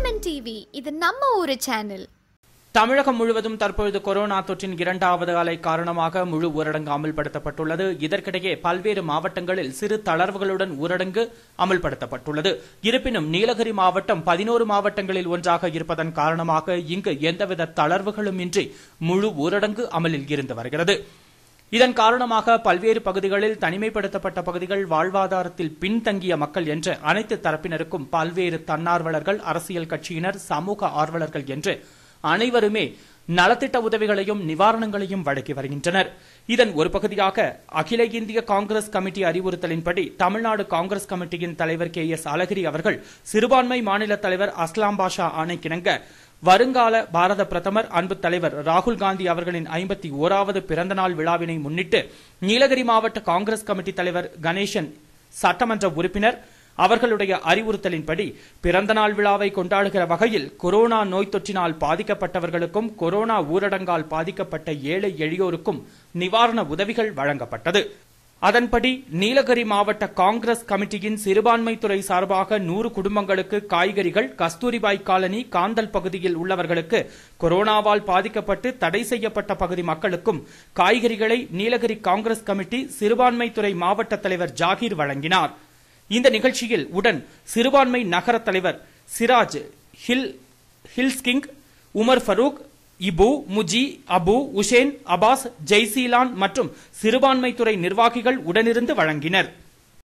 women TV இது நம்ம ஊரு சேனல் தமிழகம் முழுவதும் தற்பொழுது கொரோனா தொற்றின் இரண்டாவது அலை காரணமாக முழு ஊரடங்கு அமல்படுத்தப்பட்டுள்ளது இதற்கிடையே பல்வேறு மாவட்டங்களில் சிறு தளர்வுகளுடன் ஊரடங்கு அமல்படுத்தப்பட்டுள்ளது இருப்பினும் நீலகிரி மாவட்டம் பதினோரு மாவட்டங்களில் ஒன்றாக இருப்பதன் காரணமாக இங்கு எந்தவித தளர்வுகளும் இன்றி முழு ஊரடங்கு அமலில் இருந்து வருகிறது இதன் காரணமாக பல்வேறு பகுதிகளில் தனிமைப்படுத்தப்பட்ட பகுதிகள் வாழ்வாதாரத்தில் பின்தங்கிய மக்கள் என்று அனைத்து தரப்பினருக்கும் பல்வேறு தன்னார்வலர்கள் அரசியல் கட்சியினர் சமூக ஆர்வலர்கள் என்று அனைவருமே நலத்திட்ட உதவிகளையும் நிவாரணங்களையும் வழங்கி வருகின்றனர் இதன் ஒரு பகுதியாக அகில இந்திய காங்கிரஸ் கமிட்டி அறிவுறுத்தலின்படி தமிழ்நாடு காங்கிரஸ் கமிட்டியின் தலைவர் கே எஸ் அழகிரி அவர்கள் சிறுபான்மை மாநில தலைவர் அஸ்லாம் பாஷா ஆணைக்கிணங்க வருங்கால பாரத பிரதமர் அன்பு தலைவர் ராகுல் காந்தி அவர்களின் ஐம்பத்தி ஓராவது பிறந்தநாள் விழாவினை முன்னிட்டு நீலகிரி மாவட்ட காங்கிரஸ் கமிட்டி தலைவர் கணேசன் சட்டமன்ற உறுப்பினர் அவர்களுடைய அறிவுறுத்தலின்படி பிறந்தநாள் விழாவை கொண்டாடுகிற வகையில் கொரோனா நோய் தொற்றினால் பாதிக்கப்பட்டவர்களுக்கும் கொரோனா ஊரடங்கால் பாதிக்கப்பட்ட ஏழை எளியோருக்கும் நிவாரண உதவிகள் வழங்கப்பட்டது அதன்படி நீலகிரி மாவட்ட காங்கிரஸ் கமிட்டியின் சிறுபான்மைத்துறை சார்பாக நூறு குடும்பங்களுக்கு காய்கறிகள் கஸ்தூரிபாய் காலனி காந்தல் பகுதியில் உள்ளவர்களுக்கு கொரோனாவால் பாதிக்கப்பட்டு தடை செய்யப்பட்ட பகுதி மக்களுக்கும் காய்கறிகளை நீலகிரி காங்கிரஸ் கமிட்டி சிறுபான்மைத்துறை மாவட்ட தலைவர் ஜாகீர் வழங்கினார் இந்த நிகழ்ச்சியில் உடன் சிறுபான்மை நகர தலைவர் சிராஜ் ஹில் ஹில்ஸ்கிங் உமர் ஃபரூக் இபு முஜி அபு உஷேன் அபாஸ் ஜெய்சீலான் மற்றும் சிறுபான்மைத்துறை நிர்வாகிகள் உடனிருந்து வழங்கினர்